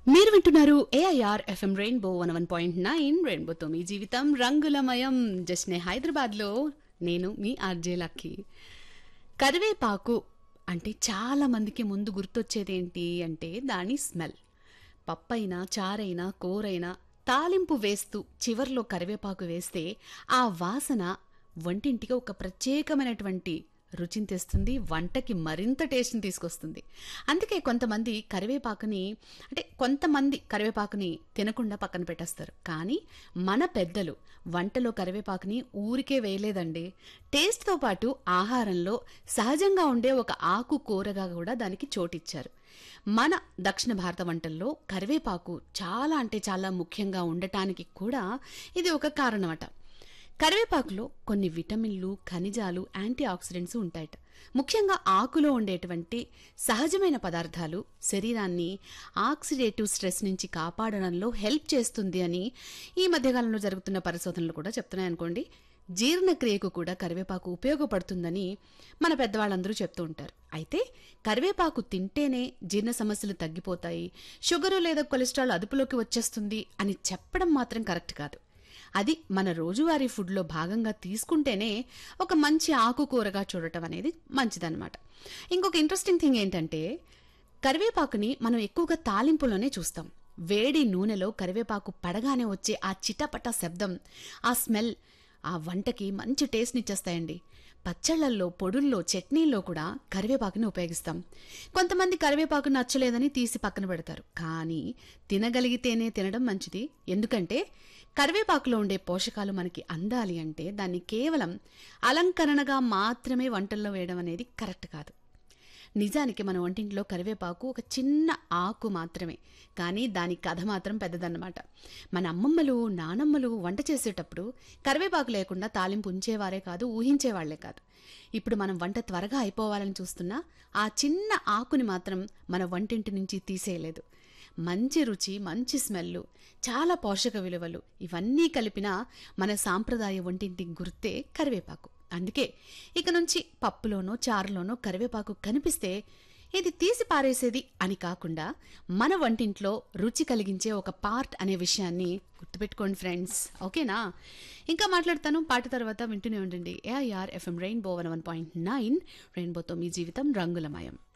మీరు వింటున్నారు AIR FM rainbow one one point nine రెయిన్బోతో మీ జీవితం రంగులమయం జస్నే హైదరాబాద్లో నేను మీ ఆర్జే లక్కీ కరివేపాకు అంటే చాలా మందికి ముందు గుర్తొచ్చేది ఏంటి అంటే దాని స్మెల్ పప్పైనా చారైనా కూరైనా తాలింపు వేస్తూ చివర్లో కరివేపాకు వేస్తే ఆ వాసన వంటింటికి ఒక ప్రత్యేకమైనటువంటి రుచిని తెస్తుంది వంటకి మరింత టేస్ట్ని తీసుకొస్తుంది అందుకే కొంతమంది కరివేపాకుని అంటే కొంతమంది కరివేపాకుని తినకుండా పక్కన పెట్టేస్తారు కానీ మన పెద్దలు వంటలో కరివేపాకుని ఊరికే వేయలేదండి టేస్ట్తో పాటు ఆహారంలో సహజంగా ఉండే ఒక ఆకు కూరగా కూడా దానికి చోటిచ్చారు మన దక్షిణ భారత వంటల్లో కరివేపాకు చాలా అంటే చాలా ముఖ్యంగా ఉండటానికి కూడా ఇది ఒక కారణమట కరివేపాకులో కొన్ని విటమిన్లు ఖనిజాలు యాంటీ ఆక్సిడెంట్స్ ఉంటాయట ముఖ్యంగా ఆకులో ఉండేటువంటి సహజమైన పదార్థాలు శరీరాన్ని ఆక్సిడేటివ్ స్ట్రెస్ నుంచి కాపాడడంలో హెల్ప్ చేస్తుంది అని ఈ మధ్యకాలంలో జరుగుతున్న పరిశోధనలు కూడా చెప్తున్నాయి అనుకోండి జీర్ణక్రియకు కూడా కరివేపాకు ఉపయోగపడుతుందని మన పెద్దవాళ్ళందరూ చెప్తూ ఉంటారు అయితే కరివేపాకు తింటేనే జీర్ణ సమస్యలు తగ్గిపోతాయి షుగరు లేదా కొలెస్ట్రాల్ అదుపులోకి వచ్చేస్తుంది అని చెప్పడం మాత్రం కరెక్ట్ కాదు అది మన రోజువారీ ఫుడ్లో భాగంగా తీసుకుంటేనే ఒక మంచి ఆకుకూరగా చూడటం అనేది మంచిదన్నమాట ఇంకొక ఇంట్రెస్టింగ్ థింగ్ ఏంటంటే కరివేపాకుని మనం ఎక్కువగా తాలింపులోనే చూస్తాం వేడి నూనెలో కరివేపాకు పడగానే వచ్చే ఆ చిటపట శబ్దం ఆ స్మెల్ ఆ వంటకి మంచి టేస్ట్ని ఇచ్చేస్తాయండి పచ్చళ్ళల్లో పొడుల్లో చట్నీల్లో కూడా కరివేపాకుని ఉపయోగిస్తాం కొంతమంది కరివేపాకు నచ్చలేదని తీసి పక్కన పెడతారు కానీ తినగలిగితేనే తినడం మంచిది ఎందుకంటే కరివేపాకులో ఉండే పోషకాలు మనకి అందాలి అంటే దాన్ని కేవలం అలంకరణగా మాత్రమే వంటల్లో వేయడం అనేది కరెక్ట్ కాదు నిజానికి మన వంటింట్లో కరివేపాకు ఒక చిన్న ఆకు మాత్రమే కానీ దాని కథ మాత్రం పెద్దదన్నమాట మన అమ్మమ్మలు నానమ్మలు వంట చేసేటప్పుడు కరివేపాకు లేకుండా తాలింపు ఉంచేవారే కాదు ఊహించేవాళ్లే కాదు ఇప్పుడు మనం వంట త్వరగా అయిపోవాలని చూస్తున్నా ఆ చిన్న ఆకుని మాత్రం మన వంటింటి నుంచి తీసేయలేదు మంచి రుచి మంచి స్మెల్ చాలా పోషక విలువలు ఇవన్నీ కలిపిన మన సాంప్రదాయ వంటింటి గుర్తే కరివేపాకు అందుకే ఇక నుంచి పప్పులోనో చారులోనో కరివేపాకు కనిపిస్తే ఇది తీసి పారేసేది అని కాకుండా మన వంటింట్లో రుచి కలిగించే ఒక పార్ట్ అనే విషయాన్ని గుర్తుపెట్టుకోండి ఫ్రెండ్స్ ఓకేనా ఇంకా మాట్లాడతాను పాట తర్వాత వింటూనే ఉండండి AIR FM rainbow one one point nine రెయిన్బోతో మీ జీవితం రంగులమయం